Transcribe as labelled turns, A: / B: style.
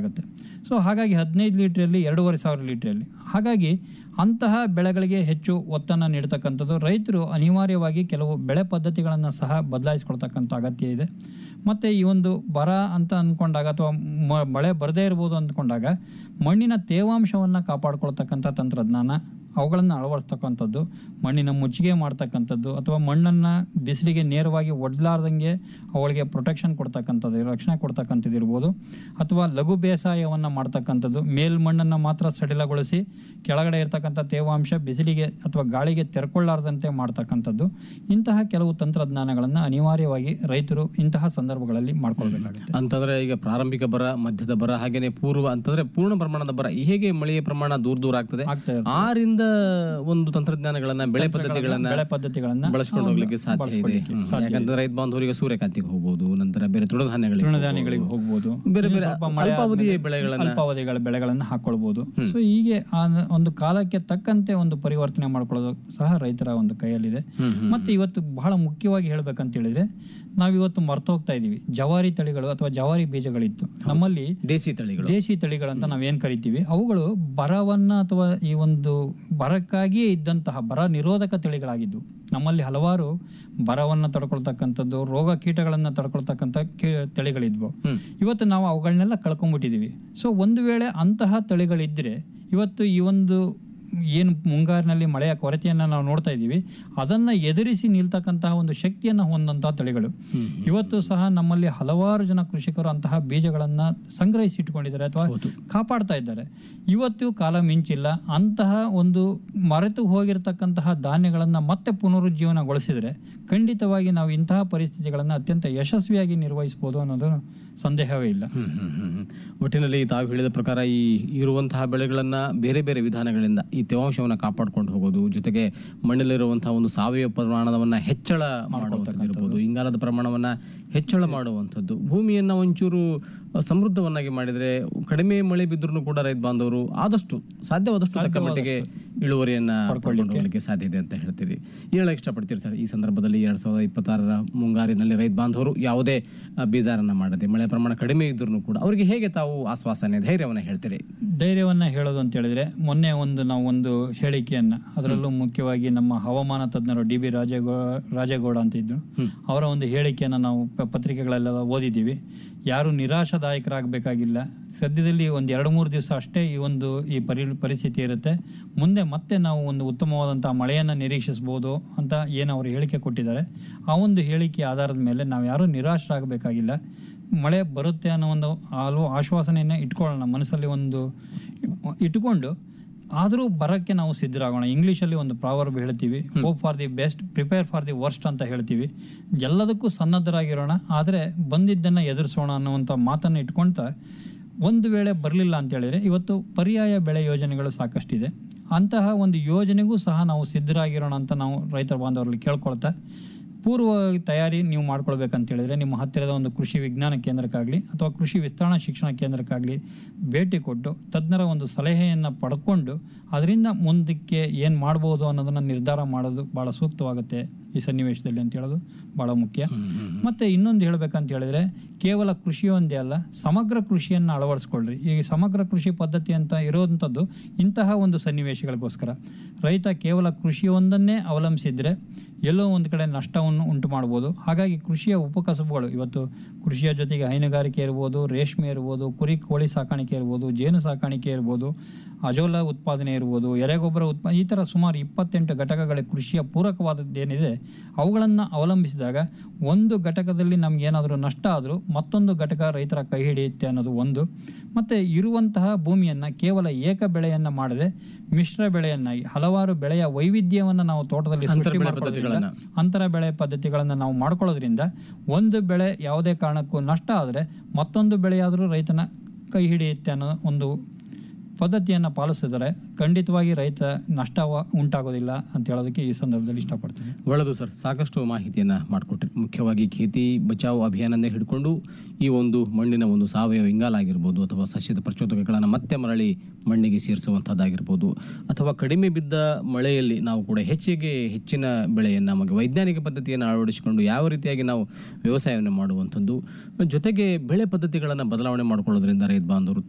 A: ಮಾಡಬೇಕಾಗತ್ತೆ ಸೊ ಹಾಗಾಗಿ ಹದಿನೈದು ಲೀಟ್ರಲ್ಲಿ ಎರಡೂವರೆ ಸಾವಿರ ಲೀಟ್ರಲ್ಲಿ ಹಾಗಾಗಿ ಅಂತಹ ಬೆಳೆಗಳಿಗೆ ಹೆಚ್ಚು ಒತ್ತನ್ನು ನೀಡ್ತಕ್ಕಂಥದ್ದು ರೈತರು ಅನಿವಾರ್ಯವಾಗಿ ಕೆಲವು ಬೆಳೆ ಪದ್ಧತಿಗಳನ್ನು ಸಹ ಬದಲಾಯಿಸ್ಕೊಳ್ತಕ್ಕಂಥ ಅಗತ್ಯ ಇದೆ ಮತ್ತು ಈ ಒಂದು ಬರ ಅಂತ ಅಂದ್ಕೊಂಡಾಗ ಅಥವಾ ಮ- ಮಳೆ ಬರದೇ ಇರ್ಬೋದು ಅಂದ್ಕೊಂಡಾಗ ಮಣ್ಣಿನ ತೇವಾಂಶವನ್ನು ಕಾಪಾಡ್ಕೊಳ್ತಕ್ಕಂಥ ತಂತ್ರಜ್ಞಾನ ಅವುಗಳನ್ನು ಅಳವಡಿಸ್ತಕ್ಕಂಥದ್ದು ಮಣ್ಣಿನ ಮುಚ್ಚಿಗೆ ಮಾಡ್ತಕ್ಕಂಥದ್ದು ಅಥವಾ ಮಣ್ಣನ್ನು ಬಿಸಿಲಿಗೆ ನೇರವಾಗಿ ಒಡ್ಲಾರ್ದಂಗೆ ಅವುಗಳಿಗೆ ಪ್ರೊಟೆಕ್ಷನ್ ಕೊಡ್ತಕ್ಕಂಥದ್ದು ರಕ್ಷಣೆ ಕೊಡ್ತಕ್ಕಂಥದ್ದು ಇರ್ಬೋದು ಅಥವಾ ಲಘು ಬೇಸಾಯವನ್ನು ಮಾಡ್ತಕ್ಕಂಥದ್ದು ಮೇಲ್ಮಣ್ಣನ್ನು ಮಾತ್ರ ಸಡಿಲಗೊಳಿಸಿ ಕೆಳಗಡೆ ಇರತಕ್ಕಂಥ ತೇವಾಂಶ ಬಿಸಿಲಿಗೆ ಅಥವಾ ಗಾಳಿಗೆ ತೆರ್ಕೊಳ್ಳಾರ್ದಂತೆ ಮಾಡ್ತಕ್ಕಂಥದ್ದು ಇಂತಹ ಕೆಲವು ತಂತ್ರಜ್ಞಾನಗಳನ್ನು ಅನಿವಾರ್ಯವಾಗಿ ರೈತರು ಇಂತಹ ಸಂದರ್ಭಗಳಲ್ಲಿ ಮಾಡ್ಕೊಳ್ಬೇಕಾಗುತ್ತೆ
B: ಅಂತಂದ್ರೆ ಈಗ ಪ್ರಾರಂಭಿಕ ಬರ ಮಧ್ಯದ ಬರ ಹಾಗೇನೆ ಪೂರ್ವ ಅಂತಂದ್ರೆ ಪೂರ್ಣ ಪ್ರಮಾಣದ ಬರ ಹೇಗೆ ಮಳೆಯ ಪ್ರಮಾಣ ದೂರ ದೂರ ಆಗ್ತದೆ
A: ಆಗ್ತಾ ಇರುತ್ತೆ.
B: ಆರಿಂದ ಒಂದು ತಂತ್ರಜ್ಞಾನಗಳನ್ನ ಬೆಳೆ ಪದ್ಧತಿಗಳನ್ನ
A: ಬೆಳೆ ಪದ್ಧತಿಗಳನ್ನ
B: ಬಳಸ್ಕೊಂಡು ಹೋಗ್ಲಿಕ್ಕೆ ಸಾಧ್ಯ ಇದೆ
A: ಬಳಸ್ಕೊಳ್ಳಿಕ್ಕೆ
B: ಹ್ಮ್.
A: ಸಾಧ್ಯ
B: ಯಾಕಂದ್ರೆ ರೈತ ಬಾಂಧವರಿಗೆ ಸೂರ್ಯಕಾಂತಿಗೆ ಹೋಗ್ಬೋದು ನಂತರ ಬೇರೆ ತೃಣಧಾನ್ಯಗಳಿಗೆ
A: ತೃಣಧಾನ್ಯಗಳಿಗೆ ಹೋಗ್ಬೋದು
B: ಬೇರೆ
A: ಇನ್ನು
B: ಬೇರೆ
A: ಸ್ವಲ್ಪ ಮಳೆ
B: ಅಲ್ಪಾವಧಿಯ
A: ಆದ್ಮೇಲೆ
B: ಬೆಳೆಗಳನ್ನ
A: ಅಲ್ಪಾವಧಿಗಳ ಬೆಳೆಗಳನ್ನು ಹಾಕೊಳ್ಬಹುದು ಸೊ ಹೀಗೆ ಆ ಒಂದು ಕಾಲಕ್ಕೆ ತಕ್ಕಂತೆ ಒಂದು ಪರಿವರ್ತನೆ ಮಾಡ್ಕೊಳ್ಳೋದು ಸಹ ರೈತರ ಒಂದು ಕೈಯಲ್ಲಿದೆ
B: ಹ್ಮ್, ಹ್ಮ್.
A: ಮತ್ತೆ ಇವತ್ತು ಬಹಳ ಮುಖ್ಯವಾಗಿ ಹೇಳ್ಬೇಕಂತ ಹೇಳಿದ್ರೆ ನಾವಿವತ್ತು ಮರ್ತು ಹೋಗ್ತಾ ಇದೀವಿ ಜವಾರಿ ತಳಿಗಳು ಅಥವಾ ಜವಾರಿ ಬೀಜಗಳಿತ್ತು ನಮ್ಮಲ್ಲಿ
B: ದೇಸಿ ತಳಿಗಳು
A: ದೇಶಿ ತಳಿಗಳಂತ ನಾವೇನ್ ಕರಿತೀವಿ ಅವುಗಳು ಬರವನ್ನ ಅಥವಾ ಈ ಒಂದು ಬರಕ್ಕಾಗಿಯೇ ಇದ್ದಂತಹ ಬರ ನಿರೋಧಕ ತಳಿಗಳಾಗಿದ್ದು ನಮ್ಮಲ್ಲಿ ಹಲವಾರು ಬರವನ್ನ ತಡ್ಕೊಳ್ತಕ್ಕಂಥದ್ದು ರೋಗ ಕೀಟಗಳನ್ನ ತಡ್ಕೊಳ್ತಕ್ಕಂಥ ಕೀ- ತಳಿಗಳಿದ್ವು
B: ಹ್ಮ್.
A: ಇವತ್ತು ನಾವು ಅವುಗಳನ್ನೆಲ್ಲ ಕಳ್ಕೊಂಡ್ಬಿಟ್ಟಿದೀವಿ ಸೊ ಒಂದು ವೇಳೆ ಅಂತಹ ತಳಿಗಳಿದ್ರೆ ಇವತ್ತು ಈ ಒಂದು ಏನು ಮುಂಗಾರಿನಲ್ಲಿ ಮಳೆಯ ಕೊರತೆಯನ್ನು ನಾವು ನೋಡ್ತಾ ಇದ್ದೀವಿ ಅದನ್ನು ಎದುರಿಸಿ ನಿಲ್ತಕ್ಕಂತಹ ಒಂದು ಶಕ್ತಿಯನ್ನು ಹೊಂದಂತಹ ತಳಿಗಳು ಇವತ್ತು ಸಹ ನಮ್ಮಲ್ಲಿ ಹಲವಾರು ಜನ ಕೃಷಿಕರು ಅಂತಹ ಬೀಜಗಳನ್ನು ಸಂಗ್ರಹಿಸಿ ಇಟ್ಕೊಂಡಿದ್ದಾರೆ ಅಥವಾ ಕಾಪಾಡ್ತಾ ಇದ್ದಾರೆ ಇವತ್ತು ಕಾಲ ಮಿಂಚಿಲ್ಲ ಅಂತಹ ಒಂದು ಮರೆತು ಹೋಗಿರತಕ್ಕಂತಹ ಧಾನ್ಯಗಳನ್ನು ಮತ್ತೆ ಪುನರುಜ್ಜೀವನಗೊಳಿಸಿದರೆ ಖಂಡಿತವಾಗಿ ನಾವು ಇಂತಹ ಪರಿಸ್ಥಿತಿಗಳನ್ನು ಅತ್ಯಂತ ಯಶಸ್ವಿಯಾಗಿ ನಿರ್ವಹಿಸಬಹುದು ಅನ್ನೋದು ಸಂದೇಹವೇ ಇಲ್ಲ
B: ಹ್ಮ್, ಹ್ಮ್, ಹ್ಮ್, ಹ್ಮ್. ಒಟ್ಟಿನಲ್ಲಿ ತಾವು ಹೇಳಿದ ಪ್ರಕಾರ ಈ ಇರುವಂತಹ ಬೆಳೆಗಳನ್ನ ಬೇರೆ ಬೇರೆ ವಿಧಾನಗಳಿಂದ ಈ ತೇವಾಂಶವನ್ನ ಕಾಪಾಡ್ಕೊಂಡು ಹೋಗೋದು ಜೊತೆಗೆ ಮಣ್ಣಲ್ಲಿರುವಂತಹ ಒಂದು ಸಾವಯವ ಪ್ರಮಾಣವನ್ನ ಹೆಚ್ಚಳ ಮಾಡುವಂಥದ್ದು ಇರ್ಬೋದು ಇಂಗಾಲದ ಪ್ರಮಾಣವನ್ನ ಹೆಚ್ಚಳ ಮಾಡುವಂಥದ್ದು ಭೂಮಿಯನ್ನ ಒಂಚೂರು ಅ, ಸಮೃದ್ಧವನ್ನಾಗಿ ಮಾಡಿದ್ರೆ ಕಡಿಮೆ ಮಳೆ ಬಿದ್ದರೂ ಕೂಡ ರೈತ ಬಾಂಧವರು ಆದಷ್ಟು ಸಾಧ್ಯವಾದಷ್ಟು ತಕ್ಕ ಮಟ್ಟಿಗೆ ಇಳುವರಿಯನ್ನ ಪಡ್ಕೊಂಡು ಹೋಗ್ಲಿಕ್ಕೆ ಸಾಧ್ಯ ಇದೆ ಅಂತ ಹೇಳ್ತೀರಿ ಏನ್ ಹೇಳಕ್ ಇಷ್ಟಪಡ್ತೀರಿ ಸರ್ ಈ ಸಂದರ್ಭದಲ್ಲಿ ಎರಡ್ ಸಾವಿರದ ಇಪ್ಪತ್ತಾರರ ಮುಂಗಾರಿನಲ್ಲಿ ರೈತ ಬಾಂಧವರು ಯಾವುದೇ ಅ, ಬೀಜಾರನ್ನ ಮಾಡದೆ ಮಳೆ ಪ್ರಮಾಣ ಕಡಿಮೆ ಇದ್ರೂ ಕೂಡ ಅವರಿಗೆ ಹೇಗೆ ತಾವು ಆಶ್ವಾಸನೆ ಧೈರ್ಯವನ್ನ ಹೇಳ್ತೀರಿ
A: ಧೈರ್ಯವನ್ನ ಹೇಳೋದು ಅಂತ ಹೇಳಿದ್ರೆ ಮೊನ್ನೆ ಒಂದು ನಾವು ಒಂದು ಹೇಳಿಕೆಯನ್ನ ಅದರಲ್ಲೂ ಮುಖ್ಯವಾಗಿ ನಮ್ಮ ಹವಾಮಾನ ತಜ್ಞರು ಡಿ ಬಿ ರಾಜೇಗೌ ರಾಜೇಗೌಡ ಅಂತ ಇದ್ರು ಅವರ ಒಂದು ಹೇಳಿಕೆಯನ್ನ ನಾವು ಪ- ಪತ್ರಿಕೆಗಳೆಲ್ಲ ಓದಿದ್ದೀವಿ ಯಾರು ನಿರಾಶಾದಾಯಕರಾಗಬೇಕಾಗಿಲ್ಲ ಸದ್ಯದಲ್ಲಿ ಒಂದು ಎರಡು ಮೂರು ದಿವಸ ಅಷ್ಟೇ ಈ ಒಂದು ಈ ಪರಿ ಪರಿಸ್ಥಿತಿ ಇರುತ್ತೆ ಮುಂದೆ ಮತ್ತೆ ನಾವು ಒಂದು ಉತ್ತಮವಾದಂತಹ ಮಳೆಯನ್ನು ನಿರೀಕ್ಷಿಸಬಹುದು ಅಂತ ಏನು ಅವರು ಹೇಳಿಕೆ ಕೊಟ್ಟಿದ್ದಾರೆ ಆ ಒಂದು ಹೇಳಿಕೆ ಆಧಾರದ ಮೇಲೆ ನಾವು ಯಾರೂ ನಿರಾಶರಾಗಬೇಕಾಗಿಲ್ಲ ಮಳೆ ಬರುತ್ತೆ ಅನ್ನೋ ಒಂದು ಹಲವು ಆಶ್ವಾಸನೆಯನ್ನು ಇಟ್ಕೊಳ್ಳೋಣ ಮನಸ್ಸಲ್ಲಿ ಒಂದು ಇಟ್ಕೊಂಡು ಆದರೂ ಬರಕ್ಕೆ ನಾವು ಸಿದ್ಧರಾಗೋಣ ಇಂಗ್ಲೀಷಲ್ಲಿ ಒಂದು ಪ್ರಾವರ್ಬ್ ಹೇಳ್ತೀವಿ hope for the best prepare for the worst ಅಂತ ಹೇಳ್ತೀವಿ ಎಲ್ಲದಕ್ಕೂ ಸನ್ನದ್ಧರಾಗಿರೋಣ ಆದರೆ ಬಂದಿದ್ದನ್ನು ಎದುರಿಸೋಣ ಅನ್ನುವಂಥ ಮಾತನ್ನು ಇಟ್ಕೊಳ್ತಾ ಒಂದು ವೇಳೆ ಬರಲಿಲ್ಲ ಅಂತ ಹೇಳಿದ್ರೆ ಇವತ್ತು ಪರ್ಯಾಯ ಬೆಳೆ ಯೋಜನೆಗಳು ಸಾಕಷ್ಟಿದೆ ಅಂತಹ ಒಂದು ಯೋಜನೆಗೂ ಸಹ ನಾವು ಸಿದ್ಧರಾಗಿರೋಣ ಅಂತ ನಾವು ರೈತರ ಬಾಂಧವರಲ್ಲಿ ಕೇಳ್ಕೊಳ್ತಾ ಪೂರ್ವ ತಯಾರಿ ನೀವು ಮಾಡ್ಕೊಳ್ಬೇಕಂತ ಹೇಳಿದ್ರೆ ನಿಮ್ಮ ಹತ್ತಿರದ ಒಂದು ಕೃಷಿ ವಿಜ್ಞಾನ ಕೇಂದ್ರಕ್ಕಾಗಲಿ ಅಥವಾ ಕೃಷಿ ವಿಸ್ತರಣಾ ಶಿಕ್ಷಣ ಕೇಂದ್ರಕ್ಕಾಗಲಿ ಭೇಟಿ ಕೊಟ್ಟು ತಜ್ಞರ ಒಂದು ಸಲಹೆಯನ್ನು ಪಡ್ಕೊಂಡು ಅದರಿಂದ ಮುಂದಕ್ಕೆ ಏನು ಮಾಡ್ಬೋದು ಅನ್ನೋದನ್ನು ನಿರ್ಧಾರ ಮಾಡೋದು ಭಾಳ ಸೂಕ್ತವಾಗುತ್ತೆ ಈ ಸನ್ನಿವೇಶದಲ್ಲಿ ಅಂತ ಹೇಳೋದು ಭಾಳ ಮುಖ್ಯ ಮತ್ತೆ ಇನ್ನೊಂದು ಹೇಳ್ಬೇಕಂತ ಹೇಳಿದ್ರೆ ಕೇವಲ ಕೃಷಿ ಒಂದೇ ಅಲ್ಲ ಸಮಗ್ರ ಕೃಷಿಯನ್ನು ಅಳವಡಿಸ್ಕೊಳ್ರಿ ಈ ಸಮಗ್ರ ಕೃಷಿ ಪದ್ಧತಿ ಅಂತ ಇರೋವಂಥದ್ದು ಇಂತಹ ಒಂದು ಸನ್ನಿವೇಶಗಳಿಗೋಸ್ಕರ ರೈತ ಕೇವಲ ಕೃಷಿಯೊಂದನ್ನೇ ಅವಲಂಬಿಸಿದ್ರೆ ಎಲ್ಲೋ ಒಂದು ಕಡೆ ನಷ್ಟವನ್ನು ಉಂಟು ಮಾಡ್ಬೋದು ಹಾಗಾಗಿ ಕೃಷಿಯ ಉಪಕಸಬುಗಳು ಇವತ್ತು ಕೃಷಿಯ ಜೊತೆಗೆ ಹೈನುಗಾರಿಕೆ ಇರ್ಬೋದು ರೇಷ್ಮೆ ಇರ್ಬೋದು ಕುರಿ ಕೋಳಿ ಸಾಕಾಣಿಕೆ ಇರ್ಬೋದು ಜೇನು ಸಾಕಾಣಿಕೆ ಇರ್ಬೋದು ಅಜೋಲ ಉತ್ಪಾದನೆ ಇರ್ಬೋದು ಎರೆಗೊಬ್ಬರ ಉತ್ಪಾ ಈ ಥರ ಸುಮಾರು ಇಪ್ಪತ್ತೆಂಟು ಘಟಕಗಳ ಕೃಷಿಯ ಪೂರಕವಾದದ್ದೇನಿದೆ ಅವುಗಳನ್ನು ಅವಲಂಬಿಸಿದಾಗ ಒಂದು ಘಟಕದಲ್ಲಿ ನಮಗೇನಾದರೂ ನಷ್ಟ ಆದರೂ ಮತ್ತೊಂದು ಘಟಕ ರೈತರ ಕೈ ಹಿಡಿಯುತ್ತೆ ಅನ್ನೋದು ಒಂದು ಮತ್ತು ಇರುವಂತಹ ಭೂಮಿಯನ್ನು ಕೇವಲ ಏಕ ಬೆಳೆಯನ್ನು ಮಾಡದೆ ಮಿಶ್ರ ಬೆಳೆಯನ್ನಾಗಿ ಹಲವಾರು ಬೆಳೆಯ ವೈವಿಧ್ಯವನ್ನು ನಾವು ತೋಟದಲ್ಲಿ ಸೃಷ್ಟಿ
B: ಬೆಳೆ
A: ಮಾಡ್ಕೊಳ್ಳೋದ್ರಿಂದ ಅಂತರ ಬೆಳೆ ಪದ್ಧತಿಗಳನ್ನು ನಾವು ಮಾಡ್ಕೊಳ್ಳೋದ್ರಿಂದ ಒಂದು ಬೆಳೆ ಯಾವುದೇ ಕಾರಣಕ್ಕೂ ನಷ್ಟ ಆದರೆ ಮತ್ತೊಂದು ಬೆಳೆಯಾದರೂ ರೈತನ ಕೈ ಹಿಡಿಯುತ್ತೆ ಅನ್ನೋ ಒಂದು ಪದ್ಧತಿಯನ್ನು ಪಾಲಿಸಿದರೆ ಖಂಡಿತವಾಗಿ ರೈತ ನಷ್ಟ ಉಂಟಾಗೋದಿಲ್ಲ ಅಂತ ಹೇಳೋದಕ್ಕೆ ಈ ಸಂದರ್ಭದಲ್ಲಿ ಇಷ್ಟಪಡ್ತೀನಿ
B: ಒಳ್ಳೆಯದು ಸರ್ ಸಾಕಷ್ಟು ಮಾಹಿತಿಯನ್ನು ಮಾಡಿಕೊಟ್ರಿ ಮುಖ್ಯವಾಗಿ ಖೇತಿ ಬಚಾವ್ ಅಭಿಯಾನದಿಂದ ಹಿಡ್ಕೊಂಡು ಈ ಒಂದು ಮಣ್ಣಿನ ಒಂದು ಸಾವಯವ ಇಂಗಾಲ ಆಗಿರ್ಬೋದು ಅಥವಾ ಸಸ್ಯದ ಪ್ರಚೋದಕಗಳನ್ನು ಮತ್ತೆ ಮರಳಿ ಮಣ್ಣಿಗೆ ಸೇರಿಸುವಂಥದ್ದಾಗಿರ್ಬೋದು ಅಥವಾ ಕಡಿಮೆ ಬಿದ್ದ ಮಳೆಯಲ್ಲಿ ನಾವು ಕೂಡ ಹೆಚ್ಚಿಗೆ ಹೆಚ್ಚಿನ ಬೆಳೆಯನ್ನು ನಮಗೆ ವೈಜ್ಞಾನಿಕ ಪದ್ಧತಿಯನ್ನು ಅಳವಡಿಸಿಕೊಂಡು ಯಾವ ರೀತಿಯಾಗಿ ನಾವು ವ್ಯವಸಾಯವನ್ನು ಮಾಡುವಂಥದ್ದು ಜೊತೆಗೆ ಬೆಳೆ ಪದ್ಧತಿಗಳನ್ನು ಬದಲಾವಣೆ ಮಾಡಿಕೊಳ್ಳೋದ್ರಿಂದ ರೈತ ಬಾಂಧವರು